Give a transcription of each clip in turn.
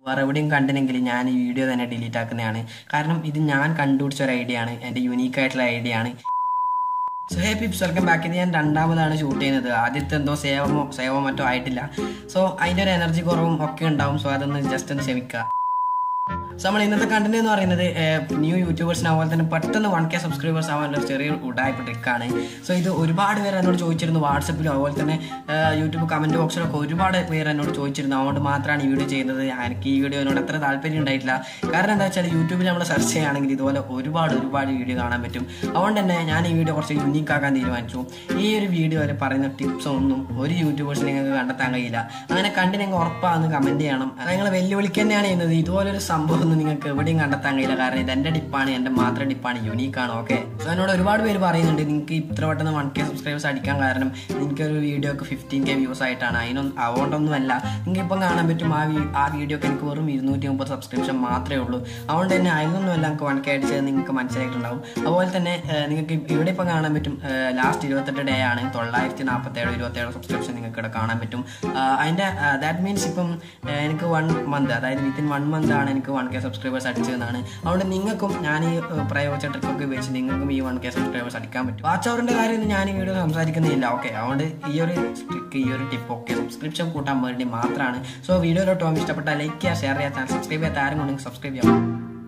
വേറെ എവിടെയും കണ്ടിനെങ്കിൽ ഞാൻ ഈ വീഡിയോ തന്നെ ഡിലീറ്റ് ആക്കുന്നതാണ് കാരണം ഇത് ഞാൻ കണ്ടുപിടിച്ച ഒരു ഐഡിയ ആണ് എൻ്റെ യുണീക്ക് ആയിട്ടുള്ള ഐഡിയ ആണ് so hey peeps welcome back ഇത് ഞാൻ രണ്ടാമതാണ് ഷൂട്ട് ചെയ്യുന്നത് ആദ്യത്തെ എന്തോ സേവമോ സേവോ മറ്റോ ആയിട്ടില്ല സോ അതിൻ്റെ ഒരു എനർജി കുറവും ഒക്കെ ഉണ്ടാവും സോ അതൊന്ന് ജസ്റ്റ് ഒന്ന് ക്ഷമിക്കുക സോ നമ്മൾ ഇന്നത്തെ കണ്ടന്റ് എന്ന് പറയുന്നത് ന്യൂ യൂട്യൂബേഴ്സിന് അതുപോലെ തന്നെ പെട്ടെന്ന് വൺ കെ സബ്സ്ക്രൈബേഴ്സ് ആവാനുള്ള ഒരു ചെറിയ ഉടായ്പ ട്രിക്കാണ് സോ ഇത് ഒരുപാട് പേര് എന്നോട് ചോദിച്ചിരുന്നു വാട്സപ്പിലും അതുപോലെ തന്നെ ഏഹ്, യൂട്യൂബ് കമന്റ് ബോക്സിലൊക്കെ ഒരുപാട് പേര് എന്നോട് ചോദിച്ചിരുന്നു അതുകൊണ്ട് മാത്രമാണ് ഈ വീഡിയോ ചെയ്യുന്നത് എനിക്ക് ഈ വീഡിയോനോട് അത്ര താല്പര്യം ഉണ്ടായിട്ടില്ല കാരണം എന്താ വെച്ചാൽ യൂട്യൂബിൽ നമ്മൾ സെർച്ച് ചെയ്യുകയാണെങ്കിൽ ഇതുപോലെ ഒരുപാട് ഒരുപാട് വീഡിയോ കാണാൻ പറ്റും അതുകൊണ്ട് തന്നെ ഞാൻ ഈ വീഡിയോ കുറച്ച് യുണീക്ക് ആക്കാൻ തീരുമാനിച്ചു ഈ ഒരു വീഡിയോയിൽ പറയുന്ന ടിപ്സ് ഒന്നും ഒരു യൂട്യൂബേഴ്സിന് നിങ്ങൾക്ക് കണ്ടെത്താൻ കഴിയില്ല അങ്ങനെ കണ്ട് നിങ്ങൾ ഉറപ്പാന്ന് കമന്റ് ചെയ്യണം അത് നിങ്ങളെ വെല്ലുവിളിക്ക് തന്നെയാണ് ചെയ്യുന്നത് ഇതുപോലൊരു സംഭവം ഒന്നും നിങ്ങൾക്ക് എവിടെയും കണ്ടെത്താൻ കഴിയില്ല കാരണം ഇത് എന്റെ ഡിപ്പാണ് എന്റെ മാത്രം ഡിപ്പാണ് യുണീക്ക് ആണ് ഓക്കെ സോ എന്നോട് ഒരുപാട് പേര് പറയുന്നുണ്ട് നിങ്ങൾക്ക് ഇത്ര പെട്ടെന്ന് വൺ കെ സബ്സ്ക്രൈബേഴ്സ് അടിക്കാൻ കാരണം എനിക്കൊരു വീഡിയോക്ക് ഫിഫ്റ്റീൻ കെ വ്യൂസ് ആയിട്ടാണ് അതിനൊന്നും അതുകൊണ്ടൊന്നുമല്ല നിങ്ങൾക്ക് ഇപ്പം കാണാൻ പറ്റും ആ വീ- ആ വീഡിയോക്ക് എനിക്ക് വെറും ഇരുന്നൂറ്റി മുപ്പത് സബ്സ്ക്രിപ്ഷൻ മാത്രമേ ഉള്ളൂ അതുകൊണ്ട് തന്നെ അതിനൊന്നുമല്ല നമുക്ക് വൺ കെ അടിച്ചത് നിങ്ങൾക്ക് മനസ്സിലായിട്ടുണ്ടാവും അതുപോലെ തന്നെ ഏഹ്, നിങ്ങൾക്ക് ഇവിടെ ഇപ്പം കാണാൻ പറ്റും ലാസ്റ്റ് ഇരുപത്തെട്ട് ഡേ ആണ് തൊള്ളായിരത്തി നാൽപ്പത്തി ഏഴ് ഇരുപത്തി ഏഴ് സബ്സ്ക്രിപ്ഷൻ നിങ്ങൾക്ക് ഇവിടെ കാണാൻ പറ്റും ആഹ് അതിന്റെ ദാറ്റ് മീൻസ് ഇപ്പം ഏഹ്, എനിക്ക് വൺ മന്ത് അതായത് വിത്തിൻ വൺ മന്ത് ആണ് എനിക്ക് വൺ കെ സബ്സ്ക്രൈബേഴ്സ് അടിച്ചതെന്നാണ് അതുകൊണ്ട് നിങ്ങൾക്കും ഞാൻ ഈ ഏഹ്, പ്രയോഗിച്ച ട്രിക്കൊക്കെ ഉപയോഗിച്ച് നിങ്ങൾക്കും ഈ വൺ കെ സബ്സ്ക്രൈബേഴ്സ് അടിക്കാൻ പറ്റും വാച്ച് അവറിന്റെ കാര്യം ഒന്നും ഞാൻ ഈ വീഡിയോ സംസാരിക്കുന്നില്ല ഓക്കെ അതുകൊണ്ട് ഈ ഒരു ട്രിക്ക് ഈ ഒരു ടിപ്പ് ഒക്കെ സബ്സ്ക്രിപ്ഷൻ കൂട്ടാൻ വേണ്ടി മാത്രമാണ് സോ വീഡിയോയിലോട്ട് പോകുമ്പോൾ ഇഷ്ടപ്പെട്ട ലൈക്ക് ചെയ്യുക ഷെയർ ചെയ്യുക ചാനൽ സബ്സ്ക്രൈബ് ചെയ്യാത്ത ആരും കൊണ്ടെങ്കിൽ സബ്സ്ക്രൈബ് ചെയ്യാം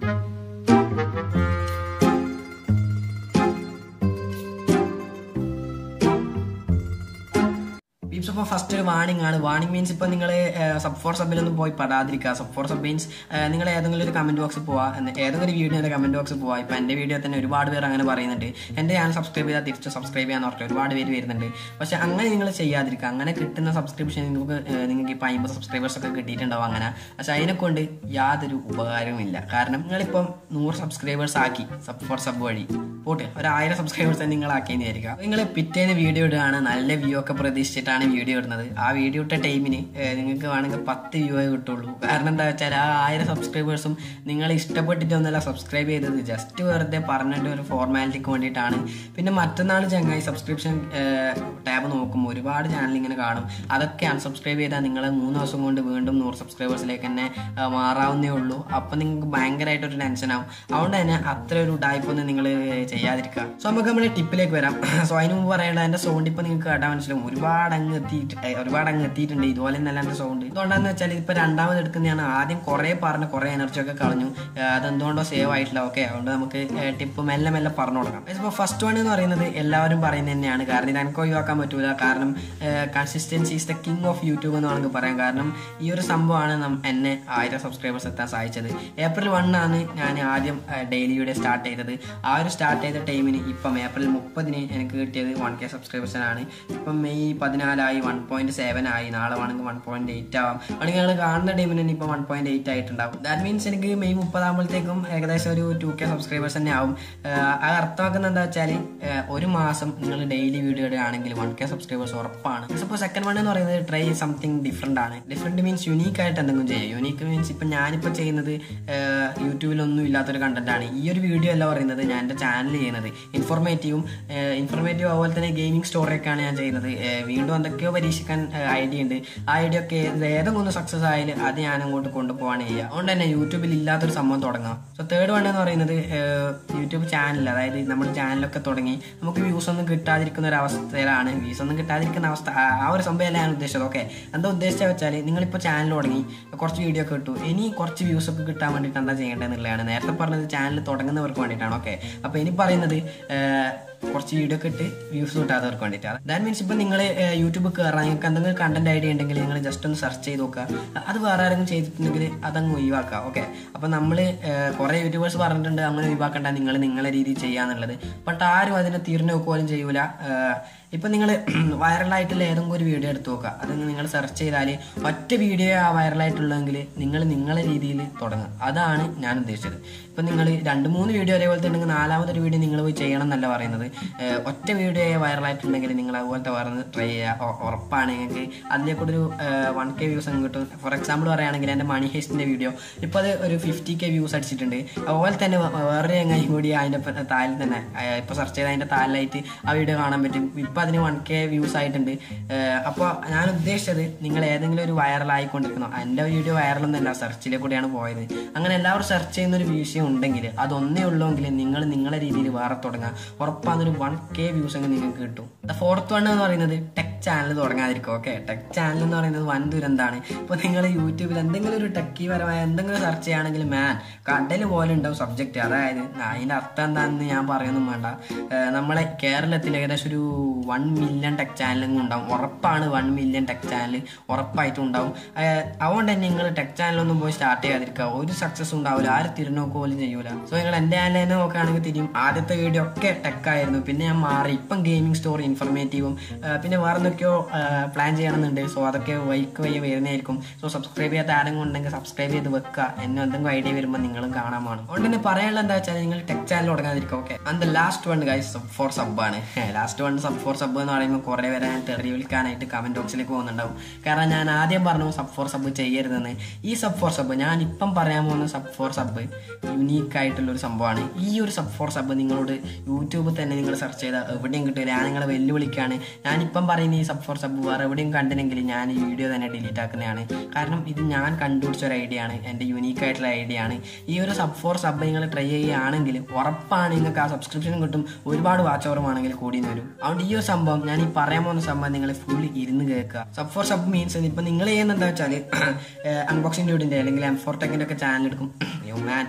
പീപ്സ് അപ്പോൾ ഫസ്റ്റ് ഒരു വാണിംഗ് ആണ് വാണിംഗ് മീൻസ് ഇപ്പോൾ നിങ്ങൾ സബ് ഫോർ സബിലൊന്നും പോയി പെടാതിരിക്കുക സബ് ഫോർ സബ് മീൻസ് നിങ്ങൾ ഏതെങ്കിലും ഒരു കമന്റ് ബോക്സിൽ പോവാ എന്ന് ഏതെങ്കിലും ഒരു വീഡിയോയുടെ കമന്റ് ബോക്സിൽ പോവാ ഇപ്പം എൻ്റെ വീഡിയോ തന്നെ ഒരുപാട് പേർ അങ്ങനെ പറയുന്നുണ്ട് എൻ്റെ ചാനൽ സബ്സ്ക്രൈബ് ചെയ്താൽ തിരിച്ച് സബ്സ്ക്രൈബ് ചെയ്യാന്ന് പറഞ്ഞിട്ട് ഒരുപാട് പേര് വരുന്നുണ്ട് പക്ഷെ അങ്ങനെ നിങ്ങൾ ചെയ്യാതിരിക്കുക അങ്ങനെ കിട്ടുന്ന സബ്സ്ക്രിപ്ഷൻ നിങ്ങൾക്ക് ഏഹ്, നിങ്ങൾക്ക് ഇപ്പോൾ അമ്പത് സബ്സ്ക്രൈബേഴ്സ് ഒക്കെ കിട്ടിയിട്ടുണ്ടാവും അങ്ങനെ പക്ഷെ അതിനെ കൊണ്ട് യാതൊരു ഉപകാരവുമില്ല കാരണം നിങ്ങളിപ്പം നൂറ് സബ്സ്ക്രൈബേഴ്സ് ആക്കി സബ് ഫോർ സബ് വഴി പോട്ടെ ഒരു ആയിരം സബ്സ്ക്രൈബേഴ്സ് നിങ്ങൾ ആക്കിയെന്ന് വിചാരിക്കുക നിങ്ങൾ പിറ്റേന്ന് വീഡിയോ ഇടുകയാണ് നല്ല വ്യൂ ഒക്കെ പ്രതീക്ഷിച്ചിട്ടാണ് വീഡിയോ ഇടുന്നത് ആ വീഡിയോ ഇട്ട ടൈമിന് നിങ്ങൾക്ക് വേണമെങ്കിൽ പത്ത് വ്യൂ കിട്ടുള്ളൂ കാരണം എന്താ വെച്ചാൽ ആ ആയിരം സബ്സ്ക്രൈബേഴ്സും നിങ്ങൾ ഇഷ്ടപ്പെട്ടിട്ടൊന്നുമല്ല സബ്സ്ക്രൈബ് ചെയ്തത് ജസ്റ്റ് വെറുതെ പറഞ്ഞിട്ട് ഒരു ഫോർമാലിറ്റിക്ക് വേണ്ടിയിട്ടാണ് പിന്നെ മറ്റന്നാൾ ചങ്ങായി സബ്സ്ക്രിപ്ഷൻ ടാബ് നോക്കുമ്പോൾ ഒരുപാട് ചാനൽ ഇങ്ങനെ കാണും അതൊക്കെ അൺസബ്സ്ക്രൈബ് ചെയ്താൽ നിങ്ങൾ മൂന്ന് ദിവസം കൊണ്ട് വീണ്ടും നൂറ് സബ്സ്ക്രൈബേഴ്സിലേക്ക് തന്നെ ആ, മാറാവുന്നേ ഉള്ളൂ അപ്പം നിങ്ങൾക്ക് ഭയങ്കരമായിട്ട് ഒരു ടെൻഷൻ ആവും അതുകൊണ്ട് തന്നെ അത്ര ഒരു ഉടായ്പൊന്നും നിങ്ങൾ ചെയ്യാതിരിക്കുക സോ നമുക്ക് നമ്മുടെ ടിപ്പിലേക്ക് വരാം സോ അതിന് മുമ്പ് പറയേണ്ടത് എൻ്റെ സൗണ്ട് ഇപ്പം നിങ്ങൾക്ക് കേട്ടാൻ മനസ്സിലാവും ഒരുപാട് അങ്ങ് എത്തിയിട്ട് ഏ, ഒരുപാട് അങ്ങ് എത്തിയിട്ടുണ്ട് ഇതുപോലെ നല്ല എൻ്റെ സൗണ്ട് എന്തുകൊണ്ടാന്ന് വെച്ചാൽ ഇപ്പം രണ്ടാമത് എടുക്കുന്നതാണ് ആദ്യം കുറേ പറഞ്ഞ കുറേ എനർജി ഒക്കെ കളഞ്ഞു ഏ, അതെന്തുകൊണ്ടോ സേവ് ആയിട്ടില്ല ഓക്കെ അതുകൊണ്ട് നമുക്ക് ടിപ്പ് മെല്ലെ മെല്ലെ പറഞ്ഞു കൊടുക്കാം ഇപ്പോൾ ഫസ്റ്റ് വൺ എന്ന് പറയുന്നത് എല്ലാവരും പറയുന്നത് തന്നെയാണ് കാരണം ഇത് എനിക്ക് ഒഴിവാക്കാൻ പറ്റൂല കാരണം consistency is the king of YouTube എന്ന് വേണമെങ്കിൽ പറയാം കാരണം ഈ ഒരു സംഭവമാണ് നം- എന്നെ ആയിരം സബ്സ്ക്രൈബേഴ്സ് എത്താൻ സഹായിച്ചത് ഏപ്രിൽ വണ്ണാണ് ഞാൻ ആദ്യം ഡെയിലി വീഡിയോ സ്റ്റാർട്ട് ചെയ്തത് ആ ഒരു സ്റ്റാർട്ട് ചെയ്ത ടൈമിന് ഇപ്പം ഏപ്രിൽ മുപ്പതിന് എനിക്ക് കിട്ടിയത് വൺ കെ സബ്സ്ക്രൈബേഴ്സിനാണ് ഇപ്പം മെയ് പതിനാലായി വൺ പോയിന്റ് സെവൻ ആയി നാളെ വേണമെങ്കിൽ വൺ പോയിന്റ് എയ്റ്റ് ആവാം അല്ലെങ്കിൽ നിങ്ങൾ കാണുന്ന ടൈമിന് തന്നെ ഇപ്പം വൺ പോയിന്റ് എയ്റ്റ് ആയിട്ടുണ്ടാവും ദാറ്റ് മീൻസ് എനിക്ക് മെയ് മുപ്പതാകുമ്പോഴത്തേക്കും ഏകദേശം ഒരു ടു കെ സബ്സ്ക്രൈബേഴ്സ് തന്നെ ആവും ആഹ് അത് അർത്ഥമാക്കുന്നത് എന്താ വെച്ചാൽ ഒരു മാസം നിങ്ങൾ ഡെയിലി വീഡിയോ ഇടുകയാണെങ്കിൽ വൺ കെ സബ്സ്ക്രൈബേഴ്സ് ഉറപ്പാണ് ഇപ്പോൾ സെക്കൻഡ് വൺ എന്ന് പറയുന്നത് ട്രൈ സംതിങ് ഡിഫറെൻ്റ് ആണ് ഡിഫറെൻറ്റ് മീൻസ് യുണീക്ക് ആയിട്ട് എന്തെങ്കിലും ചെയ്യുക യുണീക്ക് മീൻസ് ഇപ്പം ഞാനിപ്പോൾ ചെയ്യുന്നത് ആഹ് യൂട്യൂബിലൊന്നും ഇല്ലാത്തൊരു കണ്ടന്റ് ആണ് ഈ ഒരു വീഡിയോ അല്ല പറയുന്നത് ഞാൻ എൻ്റെ ചാനൽ ചെയ്യുന്നത് ഇൻഫോർമേറ്റീവും ഇൻഫോർമേറ്റീവ് അതുപോലെ തന്നെ ഗെയിമിംഗ് സ്റ്റോറിയൊക്കെയാണ് ഞാൻ ചെയ്യുന്നത് ആഹ് വീണ്ടും എന്തൊക്കെയോ പരീക്ഷിക്കാൻ ഐഡിയ ഉണ്ട് ആ ഐഡിയ ഒക്കെ ഏതെങ്കിലും ഒന്ന് സക്സസ് ആയാലും അത് ഞാൻ അങ്ങോട്ട് കൊണ്ടുപോവാണ് ചെയ്യുക അതുകൊണ്ട് തന്നെ യൂട്യൂബിൽ ഇല്ലാത്തൊരു സംഭവം തുടങ്ങാം സോ തേർഡ് വൺ എന്ന് പറയുന്നത് ആഹ് യൂട്യൂബ് ചാനൽ അതായത് നമ്മുടെ ചാനലൊക്കെ തുടങ്ങി നമുക്ക് വ്യൂസ് ഒന്നും കിട്ടാതിരിക്കുന്ന ഒരു അവസ്ഥയിലാണ് വ്യൂസ് ഒന്നും കിട്ടാതിരിക്കുന്ന അവസ്ഥ ആ- ആ ഒരു സംഭവമല്ല ഞാൻ ഉദ്ദേശിച്ചത് ഓക്കെ എന്താ ഉദ്ദേശിച്ചത് വെച്ചാൽ നിങ്ങളിപ്പോൾ ചാനൽ തുടങ്ങി കുറച്ച് വീഡിയോ ഒക്കെ ഇട്ടു ഇനി കുറച്ച് വ്യൂസ് ഒക്കെ കിട്ടാൻ വേണ്ടിയിട്ട് എന്താ ചെയ്യേണ്ടതെന്നുള്ളതാണ് നേരത്തെ പറഞ്ഞത് ചാനൽ തുടങ്ങുന്നവർക്ക് വേണ്ടിയിട്ടാണ് ഓക്കെ അപ്പോൾ ഇനി പറയുന്നത് ആഹ് കുറച്ച് വീഡിയോ ഒക്കെ ഇട്ട് വ്യൂസ് കിട്ടാത്തവർക്ക് വേണ്ടിയിട്ടാണ് ദാറ്റ് മീൻസ് ഇപ്പം നിങ്ങൾ യൂട്യൂബ് കയറാൻ നിങ്ങൾക്ക് എന്തെങ്കിലും കണ്ടന്റ് ഐഡിയ ഉണ്ടെങ്കിൽ നിങ്ങൾ ജസ്റ്റ് ഒന്ന് സെർച്ച് ചെയ്ത് നോക്കുക അത് വേറെ ആരെങ്കിലും ചെയ്തിട്ടുണ്ടെങ്കിൽ അതങ്ങ് ഒഴിവാക്കുക ഓക്കെ അപ്പം നമ്മൾ കുറേ യൂട്യൂബേഴ്സ് പറഞ്ഞിട്ടുണ്ട് അങ്ങനെ ഒഴിവാക്കണ്ട നിങ്ങൾ നിങ്ങളെ രീതിയിൽ ചെയ്യാന്നുള്ളത് ബട്ട് ആരും അതിനെ തീർന്നു നോക്കുവാനും ചെയ്യൂല ഇപ്പം നിങ്ങൾ വൈറലായിട്ടുള്ള ഏതെങ്കിലും ഒരു വീഡിയോ എടുത്ത് നോക്കുക അത് നിങ്ങൾ സെർച്ച് ചെയ്താൽ ഒറ്റ വീഡിയോ ആ വൈറലായിട്ടുള്ളതെങ്കിൽ നിങ്ങൾ നിങ്ങളെ രീതിയിൽ തുടങ്ങുക അതാണ് ഞാൻ ഉദ്ദേശിച്ചത് ഇപ്പം നിങ്ങൾ രണ്ട് മൂന്ന് വീഡിയോ ഒരേപോലത്തെ ഉണ്ടെങ്കിൽ നാലാമതൊരു വീഡിയോ നിങ്ങൾ പോയി ചെയ്യണം എന്നല്ല പറയുന്നത് ഏഹ് ഒറ്റ വീഡിയോ വൈറലായിട്ടുണ്ടെങ്കിൽ നിങ്ങൾ അതുപോലത്തെ വേറെ ട്രൈ ചെയ്യുക ഉ- ഉറപ്പാണ് നിങ്ങൾക്ക് അതിലേക്കൂടെ ഒരു വൺ കെ വ്യൂസ് അങ്ങ് കിട്ടും ഫോർ എക്സാമ്പിൾ പറയുകയാണെങ്കിൽ എൻ്റെ മണി ഹേസ്റ്റിൻ്റെ വീഡിയോ ഇപ്പോൾ അത് ഒരു ഫിഫ്റ്റി കെ വ്യൂസ് അടിച്ചിട്ടുണ്ട് അതുപോലെ തന്നെ വേ- വേറൊരു ചങ്ങായി കൂടി അതിൻ്റെ താലിൽ തന്നെ ഇപ്പോൾ സെർച്ച് ചെയ്ത് അതിൻ്റെ താലിലായിട്ട് ആ വീഡിയോ കാണാൻ പറ്റും ഇപ്പോൾ ഇപ്പം അതിന് വൺ കെ വ്യൂസ് ആയിട്ടുണ്ട് അപ്പോൾ ഞാൻ ഉദ്ദേശിച്ചത് നിങ്ങൾ ഏതെങ്കിലും ഒരു വൈറൽ ആയിക്കൊണ്ടിരിക്കണം എൻ്റെ വീഡിയോ വൈറലൊന്നല്ല സെർച്ചിലെ കൂടെയാണ് പോയത് അങ്ങനെ എല്ലാവരും സെർച്ച് ചെയ്യുന്ന ഒരു വിഷയം ഉണ്ടെങ്കിൽ അതൊന്നേ ഉള്ളൂവെങ്കിൽ നിങ്ങൾ നിങ്ങളെ രീതിയിൽ വേറെ തുടങ്ങുക ഉറപ്പാണ് ഒരു വൺ കെ വ്യൂസ് ഒക്കെ നിങ്ങൾക്ക് കിട്ടും ഫോർത്ത് വൺ എന്ന് പറയുന്നത് ടെക് ചാനൽ തുടങ്ങാതിരിക്കും ഓക്കെ ടെക് ചാനൽ എന്ന് പറയുന്നത് വൻ ദുരന്താണ് ഇപ്പോൾ നിങ്ങൾ യൂട്യൂബിൽ എന്തെങ്കിലും ഒരു ടെക്കി പരമായ എന്തെങ്കിലും സെർച്ച് ചെയ്യുകയാണെങ്കിൽ മാൻ കടൽ പോലെ ഉണ്ടാവും സബ്ജക്റ്റ് അതായത് അതിൻ്റെ അർത്ഥം എന്താണെന്ന് ഞാൻ പറയുന്നു വേണ്ട ഏഹ് നമ്മളെ കേരളത്തിൽ ഏകദേശം ഒരു വൺ മില്യൺ ടെക് ചാനലും ഉണ്ടാവും ഉറപ്പാണ് വൺ മില്യൺ ടെക് ചാനൽ ഉറപ്പായിട്ടും ഉണ്ടാവും ഏഹ് അതുകൊണ്ട് തന്നെ നിങ്ങൾ ടെക് ചാനലൊന്നും പോയി സ്റ്റാർട്ട് ചെയ്യാതിരിക്കുക ഒരു സക്സസ് ഉണ്ടാവില്ല ആരും തിരുനോക്ക് പോലും ചെയ്യൂല സോ നിങ്ങൾ എൻ്റെ ചാനൽ തന്നെ നോക്കുകയാണെങ്കിൽ തിരിയും ആദ്യത്തെ വീഡിയോ ഒക്കെ ടെക് ആയിരുന്നു പിന്നെ ഞാൻ മാറി ഇപ്പം ഗെയിമിംഗ് സ്റ്റോറി ഇൻഫർമേറ്റീവും പിന്നെ വേറെ എന്തൊക്കെയോ പ്ലാൻ ചെയ്യണമെന്നുണ്ട് സോ അതൊക്കെ വൈക്ക് വയ്യ വരുന്നതായിരിക്കും സോ സബ്സ്ക്രൈബ് ചെയ്യാത്ത ആരെങ്കിലും ഉണ്ടെങ്കിൽ സബ്സ്ക്രൈബ് ചെയ്ത് വെക്കുക എന്നെ എന്തെങ്കിലും ഐഡിയ വരുമ്പോൾ നിങ്ങളും കാണാൻ വേണം അതുകൊണ്ട് തന്നെ പറയാനുള്ള എന്താ വെച്ചാൽ നിങ്ങൾ ടെക് ചാനൽ തുടങ്ങാതിരിക്കും okay and the last one guys sub for sub ആണ് last one sub for sub എന്ന് പറയുമ്പോൾ കുറേ പേരെ ഞാൻ തെറി വിളിക്കാനായിട്ട് കമന്റ് ബോക്സിലേക്ക് പോകുന്നുണ്ടാവും കാരണം ഞാൻ ആദ്യം പറഞ്ഞു സബ് ഫോർ സബ് ചെയ്യരുതെന്ന് ഈ സബ് ഫോർ സബ് ഞാൻ ഇപ്പം പറയാൻ പോകുന്ന സബ് ഫോർ സബ് യുണീക്ക് ആയിട്ടുള്ള ഒരു സംഭവമാണ് ഈ ഒരു സബ് ഫോർ സബ് നിങ്ങളോട് യൂട്യൂബിൽ തന്നെ നിങ്ങൾ സെർച്ച് ചെയ്താൽ എവിടെയും കിട്ടില്ല ഞാൻ നിങ്ങളെ വെല്ലുവിളിക്കാണ് ഞാനിപ്പം പറയുന്ന ഈ സബ് ഫോർ സബ് വേറെ എവിടെയും കണ്ടില്ലെങ്കിൽ ഞാൻ ഈ വീഡിയോ തന്നെ ഡിലീറ്റ് ആക്കുന്നതാണ് കാരണം ഇത് ഞാൻ കണ്ടുപിടിച്ച ഒരു ഐഡിയ ആണ് എൻ്റെ യുണീക്ക് ആയിട്ടുള്ള ഐഡിയ ആണ് ഈ ഒരു സബ് ഫോർ സബ് നിങ്ങൾ ട്രൈ ചെയ്യുകയാണെങ്കിൽ ഉറപ്പാണ് നിങ്ങൾക്ക് ആ സബ്സ്ക്രിപ്ഷനും കിട്ടും ഒരുപാട് വാച്ച് ഓവറുമാണെങ്കിൽ കൂടി വരും അതുകൊണ്ട് ഈ ഒരു സംഭവം ഞാൻ ഈ പറയാൻ പോകുന്ന സംഭവം നിങ്ങൾ ഫുള്ള് ഇരുന്ന് കേൾക്കുക സബ് ഫോർ സബ് മീൻസ് ഇപ്പം നിങ്ങൾ ചെയ്യുന്നത് എന്താ വെച്ചാൽ അൺബോക്സിംഗ് ഡ്യൂഡിൻ്റെ അല്ലെങ്കിൽ എം ഫോർ ടെക്കിൻ്റെ ഒക്കെ ചാനൽ എടുക്കും യോ മാൻ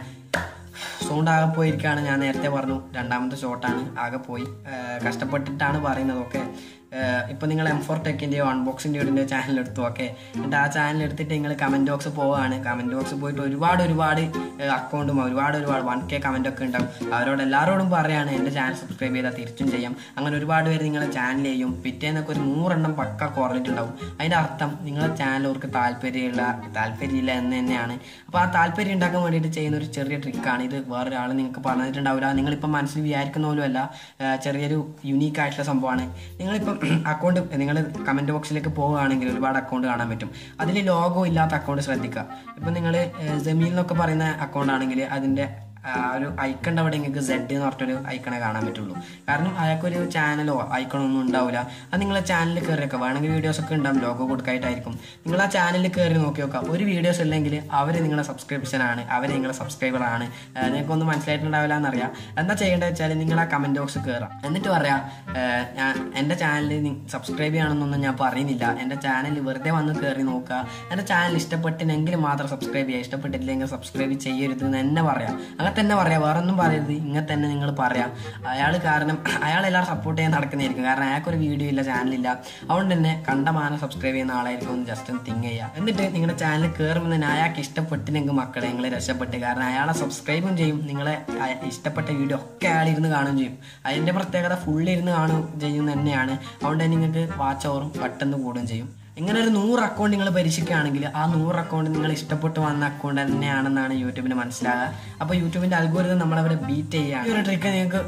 സൗണ്ട് ആകെ പോയിരിക്കുകയാണ് ഞാൻ നേരത്തെ പറഞ്ഞു രണ്ടാമത്തെ ഷോട്ടാണ് ആകെ പോയി ഏഹ് കഷ്ടപ്പെട്ടിട്ടാണ് പറയുന്നത് ഓക്കെ ഇപ്പം നിങ്ങൾ എം ഫോർ ടെക്കിൻ്റെയോ അൺബോക്സിൻ്റെ വീടിൻ്റെ ചാനൽ എടുത്തു ഓക്കെ എന്നിട്ട് ആ ചാനൽ എടുത്തിട്ട് നിങ്ങൾ കമൻറ്റ് ബോക്സ് പോവുകയാണ് കമൻറ്റ് ബോക്സ് പോയിട്ട് ഒരുപാട് ഒരുപാട് അക്കൗണ്ടും ഒരുപാട് ഒരുപാട് വൺ കെ കമൻ്റ് ഒക്കെ ഉണ്ടാവും അവരോട് എല്ലാവരോടും പറയാണ് എൻ്റെ ചാനൽ സബ്സ്ക്രൈബ് ചെയ്താൽ തിരിച്ചും ചെയ്യാം അങ്ങനെ ഒരുപാട് പേര് നിങ്ങളെ ചാനൽ ചെയ്യും പിറ്റേന്നൊക്കെ ഒരു നൂറെണ്ണം പക്ക കുറഞ്ഞിട്ടുണ്ടാവും അതിൻ്റെ അർത്ഥം നിങ്ങളെ ചാനൽ അവർക്ക് താല്പര്യമില്ല താല്പര്യമില്ല എന്ന് തന്നെയാണ് അപ്പോൾ ആ താല്പര്യം ഉണ്ടാക്കാൻ വേണ്ടിയിട്ട് ചെയ്യുന്ന ഒരു ചെറിയ ട്രിക്കാണ് ഇത് വേറൊരാൾ നിങ്ങൾക്ക് പറഞ്ഞിട്ടുണ്ടാവില്ല നിങ്ങളിപ്പോൾ മനസ്സിൽ വിചാരിക്കുന്ന പോലുമല്ല ഏഹ് ചെറിയൊരു യുണീക്ക് ആയിട്ടുള്ള സംഭവമാണ് നിങ്ങളിപ്പം അക്കൗണ്ട് നിങ്ങൾ കമൻറ്റ് ബോക്സിലേക്ക് പോവുകയാണെങ്കിൽ ഒരുപാട് അക്കൗണ്ട് കാണാൻ പറ്റും അതിൽ ലോഗോ ഇല്ലാത്ത അക്കൗണ്ട് ശ്രദ്ധിക്കുക ഇപ്പം നിങ്ങൾ ജമീൽ എന്നൊക്കെ പറയുന്ന അക്കൗണ്ട് ആണെങ്കിൽ അതിൻ്റെ ആ ഒരു ഐക്കണ്ട അവിടെ നിങ്ങൾക്ക് സെഡ് എന്ന് പറഞ്ഞിട്ടൊരു ഐക്കണെ കാണാൻ പറ്റുള്ളൂ കാരണം അയാൾക്കൊരു ചാനലോ ഐക്കണോ ഒന്നും ഉണ്ടാവില്ല അത് നിങ്ങളെ ചാനലിൽ കയറിയൊക്കെ വേണമെങ്കിൽ വീഡിയോസ് ഒക്കെ ഉണ്ടാവും ലോഗോ കൊടുക്കായിട്ടായിരിക്കും നിങ്ങൾ ആ ചാനലിൽ കയറി നോക്കി നോക്കാം ഒരു വീഡിയോസ് ഇല്ലെങ്കിൽ അവർ നിങ്ങളെ സബ്സ്ക്രിപ്ഷൻ ആണ് അവർ നിങ്ങളെ സബ്സ്ക്രൈബർ ആണ് ആ, നിങ്ങൾക്കൊന്നും മനസ്സിലായിട്ടുണ്ടാവില്ല എന്നറിയാം എന്താ ചെയ്യേണ്ടത് വെച്ചാൽ നിങ്ങൾ ആ കമന്റ് ബോക്സ് കയറാം എന്നിട്ട് പറയാം ആ, ഞാൻ എൻ്റെ ചാനൽ സബ്സ്ക്രൈബ് ചെയ്യണമെന്നൊന്നും ഞാൻ പറയുന്നില്ല എൻ്റെ ചാനൽ വെറുതെ വന്ന് കയറി നോക്കുക എൻ്റെ ചാനൽ ഇഷ്ടപ്പെട്ടിനെങ്കിൽ മാത്രം സബ്സ്ക്രൈബ് ചെയ്യുക ഇഷ്ടപ്പെട്ടില്ലെങ്കിൽ സബ്സ്ക്രൈബ് ചെയ്യരുത് എന്ന് തന്നെ പറയാം അങ്ങനെ തന്നെ പറയാം വേറെ ഒന്നും പറയരുത് ഇങ്ങനെ തന്നെ നിങ്ങൾ പറയാം അയാൾ കാരണം അയാൾ എല്ലാവരും സപ്പോർട്ട് ചെയ്യാൻ നടക്കുന്നതായിരിക്കും കാരണം അയാൾക്കൊരു വീഡിയോ ഇല്ല ചാനലില്ല അതുകൊണ്ട് തന്നെ കണ്ടമാനം സബ്സ്ക്രൈബ് ചെയ്യുന്ന ആളായിരിക്കും ഒന്ന് ജസ്റ്റ് ഒന്ന് തിങ്ക് ചെയ്യുക എന്നിട്ട് നിങ്ങളുടെ ചാനൽ കയറുമ്പോൾ തന്നെ അയാൾക്ക് ഇഷ്ടപ്പെട്ടില്ലെങ്കിൽ മക്കളെ നിങ്ങൾ രക്ഷപ്പെട്ട് കാരണം അയാളെ സബ്സ്ക്രൈബും ചെയ്യും നിങ്ങളെ അയ- ഇഷ്ടപ്പെട്ട വീഡിയോ ഒക്കെ അയാൾ ഇരുന്ന് കാണുകയും ചെയ്യും അതിൻ്റെ പ്രത്യേകത ഫുള്ള് ഇരുന്ന് കാണും ചെയ്യും തന്നെയാണ് അതുകൊണ്ട് തന്നെ നിങ്ങൾക്ക് വാച്ച് ഓവറും പെട്ടെന്ന് കൂടുകയും ചെയ്യും ഇങ്ങനെ ഒരു നൂറ് അക്കൗണ്ട് നിങ്ങൾ പരീക്ഷിക്കുകയാണെങ്കിൽ ആ നൂറ് അക്കൗണ്ട് നിങ്ങൾ ഇഷ്ടപ്പെട്ട് വന്ന അക്കൗണ്ട് തന്നെയാണെന്നാണ് യൂട്യൂബിന് മനസ്സിലാകുക അപ്പോൾ യൂട്യൂബിൻ്റെ അൽഗോരിതം നമ്മളവിടെ ബീറ്റ് ചെയ്യുക ഈ ഒരു ട്രിക്ക് നിങ്ങൾക്ക്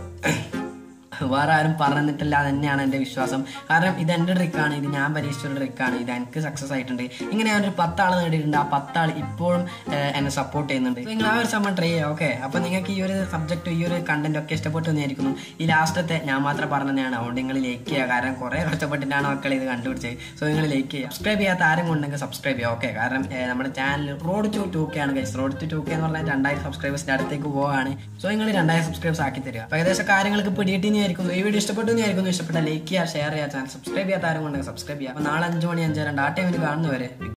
വേറെ ആരും പറഞ്ഞിട്ടില്ല തന്നെയാണ് എൻ്റെ വിശ്വാസം കാരണം ഇത് എൻ്റെ ട്രിക്കാണ് ഇത് ഞാൻ പരീക്ഷിച്ചൊരു ട്രിക്കാണ് ഇത് എനിക്ക് സക്സസ് ആയിട്ടുണ്ട് ഇങ്ങനെ ഞാനൊരു പത്താൾ നേടിയിട്ടുണ്ട് ആ പത്താൾ ഇപ്പോഴും ഏഹ്, എന്നെ സപ്പോർട്ട് ചെയ്യുന്നുണ്ട് നിങ്ങൾ ആ ഒരു സമയം ട്രൈ ചെയ്യുക ഓക്കെ അപ്പോൾ നിങ്ങൾക്ക് ഈ ഒരു സബ്ജക്റ്റ് ഈ ഒരു കണ്ടന്റ് ഒക്കെ ഇഷ്ടപ്പെട്ടു എന്നായിരിക്കുന്നു ഈ ലാസ്റ്റത്തെ ഞാൻ മാത്രം പറഞ്ഞതാണ് അതുകൊണ്ട് നിങ്ങൾ ലൈക്ക് ചെയ്യുക കാരണം കുറേ കഷ്ടപ്പെട്ടിട്ടാണ് മക്കൾ ഇത് കണ്ടുപിടിച്ചത് സോ നിങ്ങൾ ലൈക്ക് ചെയ്യുക സബ്സ്ക്രൈബ് ചെയ്യാത്ത ആരും ഉണ്ടെങ്കിൽ സബ്സ്ക്രൈബ് ചെയ്യുക ഓക്കെ കാരണം ഏഹ്, നമ്മുടെ channel road to two K ആണ് guys road to two K എന്ന് പറഞ്ഞാൽ രണ്ടായിരം സബ്സ്ക്രൈബേഴ്സിന്റെ അടുത്തേക്ക് പോവാണ് സോ നിങ്ങൾ രണ്ടായിരം സബ്സ്ക്രൈബേഴ്സ് ആക്കി തരിക അപ്പോൾ ഏകദേശം കാര്യങ്ങൾക്ക് പിടിയിട്ടിരിക്കുന്നു ഈ വീഡിയോ ഇഷ്ടപ്പെട്ടു എന്നായിരിക്കുന്നു ഇഷ്ടപ്പെട്ട ലൈക്ക് ചെയ്യുക ഷെയർ ചെയ്യുക ചാനൽ സബ്സ്ക്രൈബ് ചെയ്യാത്ത ആരും ഉണ്ടെങ്കിൽ സബ്സ്ക്രൈബ് ചെയ്യുക അപ്പോൾ നാളെ അഞ്ച് മണി അഞ്ച് രണ്ട് ആ ടൈമിൽ കാണുന്നവരെ